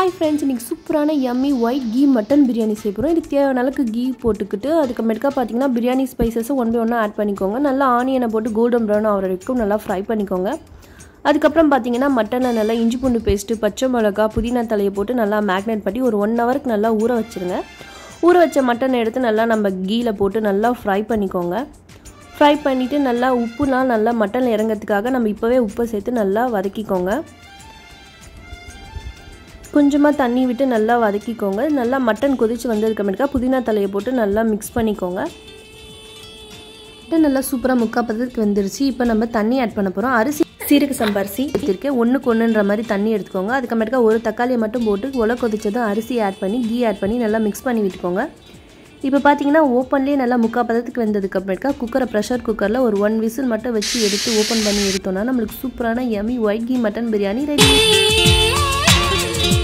hi friends இன்றைக்கி சூப்பரான yummy white ghee mutton biryani செய்ய போகிறோம் இதுக்கு தேவையான அளவுக்கு கீ போட்டுக்கிட்டு அதுக்கப்புறமேட்டுக்கா பார்த்தீங்கன்னா பிரியாணி ஸ்பைசஸை ஒன் பை ஒன்னாக ஆட் பண்ணிக்கோங்க நல்லா ஆனியனை போட்டு கோல்டன் ப்ரௌன் ஆகிற வரைக்கும் நல்லா ஃப்ரை பண்ணிக்கோங்க அதுக்கப்புறம் பார்த்தீங்கன்னா மட்டனை நல்லா இஞ்சி பூண்டு பேஸ்ட்டு பச்சை மிளகா புதினா தலையை போட்டு நல்லா மேக்னேட் பண்ணி ஒரு ஒன் ஹவருக்கு நல்லா ஊற வச்சுருங்க ஊற வச்ச மட்டனை எடுத்து நல்லா நம்ம கீயில் போட்டு நல்லா ஃப்ரை பண்ணிக்கோங்க ஃப்ரை பண்ணிவிட்டு நல்லா உப்புலாம் நல்லா மட்டன் இறங்கிறதுக்காக நம்ம இப்போவே உப்பை சேர்த்து நல்லா வதக்கிக்கோங்க கொஞ்சமாக தண்ணி விட்டு நல்லா வதக்கிக்கோங்க நல்லா மட்டன் கொதித்து வந்ததுக்கப்புறமேட்டுக்கா புதினா தலையை போட்டு நல்லா மிக்ஸ் பண்ணிக்கோங்க நல்லா சூப்பராக முக்கா பதத்துக்கு வந்துருச்சு இப்போ நம்ம தண்ணி ஆட் பண்ண போகிறோம் அரிசி சீரக சம்பா அரிசி எடுத்திருக்கேன் ஒன்றுக்கு ஒன்றுன்ற மாதிரி தண்ணி எடுத்துக்கோங்க அதுக்கப்புறமேட்டுக்கா ஒரு தக்காளியை மட்டும் போட்டு உல கொதிச்சதும் அரிசி ஆட் பண்ணி கீ ஆட் பண்ணி நல்லா மிக்ஸ் பண்ணி விட்டுக்கோங்க இப்போ பார்த்தீங்கன்னா ஓப்பன்லேயே நல்லா முக்கா பதத்துக்கு வந்ததுக்கு அப்புறமேட்டுக்கா குக்கரை ப்ரெஷர் குக்கரில் ஒரு ஒன் விசில் மட்டும் வச்சு எடுத்து ஓப்பன் பண்ணி எடுத்தோம்னா நம்மளுக்கு சூப்பரான yummy white ghee mutton biryani ready